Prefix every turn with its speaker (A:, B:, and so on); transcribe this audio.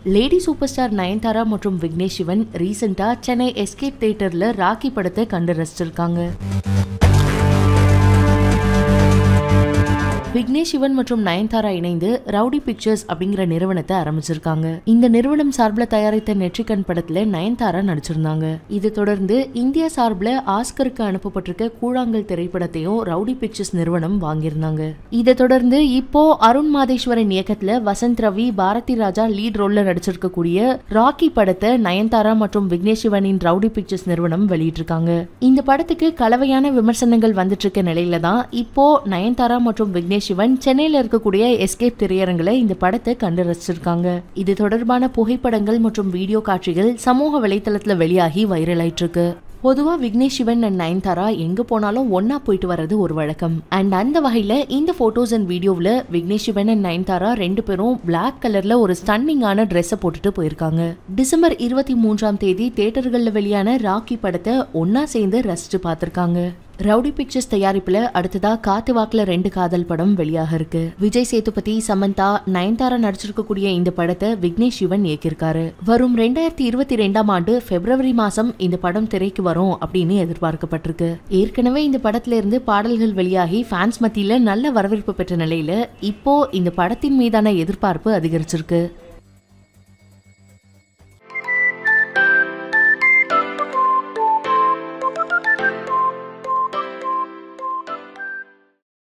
A: lady super star Nayanthara மற்றும் விக்னேஷ் சிவன் ரீசெண்டா Chennai escape தியேட்டர்ல ராக்கி படத்தை கண்டு ரசிச்சிருக்காங்க விக்னேஷ் சிவன் மற்றும் நயன்தாரா இணைந்து ரவுடி பிக்சர்ஸ் அப்படிங்கிற நிறுவனத்தை ஆரம்பிச்சிருக்காங்க இந்த நிறுவனம் சார்பில் தயாரித்த நெற்றிக்கண் படத்துல நயன்தாரா நடிச்சிருந்தாங்க இது தொடர்ந்து இந்தியா சார்பில் ஆஸ்கருக்கு அனுப்பப்பட்டிருக்க கூழாங்கல் திரைப்படத்தையும் ரவுடி பிக்சர்ஸ் நிறுவனம் வாங்கியிருந்தாங்க இதை தொடர்ந்து இப்போ அருண் மாதேஸ்வரன் இயக்கத்துல வசந்த் ரவி பாரதி ராஜா லீட் ரோல்ல நடிச்சிருக்கக்கூடிய ராக்கி படத்தை நயன்தாரா மற்றும் விக்னேஷ் சிவனின் ரவுடி பிக்சர்ஸ் நிறுவனம் வெளியிட்டிருக்காங்க இந்த படத்துக்கு கலவையான விமர்சனங்கள் வந்துட்டு இருக்க நிலையில தான் இப்போ நயன்தாரா மற்றும் விக்னேஷ் சிவன் சென்னையில இருக்கக்கூடிய எஸ்கேப் திரையரங்குல இந்த படத்தை கண்டு ரசிச்சிருக்காங்க இது தொடர்பான புகைப்படங்கள் மற்றும் வீடியோ காட்சிகள் சமூக வலைத்தளத்துல வெளியாகி வைரல் ஆயிட்டு இருக்கு பொதுவா விக்னேஷ் சிவன் அண்ட் நயன்தாரா எங்க போனாலும் ஒன்னா போயிட்டு வர்றது ஒரு வழக்கம் அண்ட் அந்த வகையில இந்த போட்டோஸ் அண்ட் வீடியோவில் விக்னேஷ் சிவன் அண்ட் நயன்தாரா ரெண்டு பேரும் பிளாக் கலர்ல ஒரு ஸ்டன்னிங்கான ட்ரெஸ்ஸை போட்டுட்டு போயிருக்காங்க டிசம்பர் இருபத்தி மூன்றாம் தேதி தியேட்டர்கள்ல வெளியான ராக்கி படத்தை ஒன்னா சேர்ந்து ரசிச்சு பார்த்திருக்காங்க ரவுடி பிக்சர்ஸ் தயாரிப்புல அடுத்ததா காத்து வாக்குல ரெண்டு காதல் படம் வெளியாக இருக்கு விஜய் சேதுபதி சமந்தா நயன்தாரா நடிச்சிருக்கக்கூடிய இந்த படத்தை விக்னேஷ் சிவன் இயக்கியிருக்காரு வரும் ரெண்டாயிரத்தி இருபத்தி ரெண்டாம் ஆண்டு பிப்ரவரி மாசம் இந்த படம் திரைக்கு வரும் அப்படின்னு எதிர்பார்க்கப்பட்டிருக்கு ஏற்கனவே இந்த படத்துல இருந்து பாடல்கள் வெளியாகி ஃபேன்ஸ் மத்தியில நல்ல வரவேற்பு பெற்ற நிலையில இப்போ இந்த படத்தின் மீதான எதிர்பார்ப்பு அதிகரிச்சிருக்கு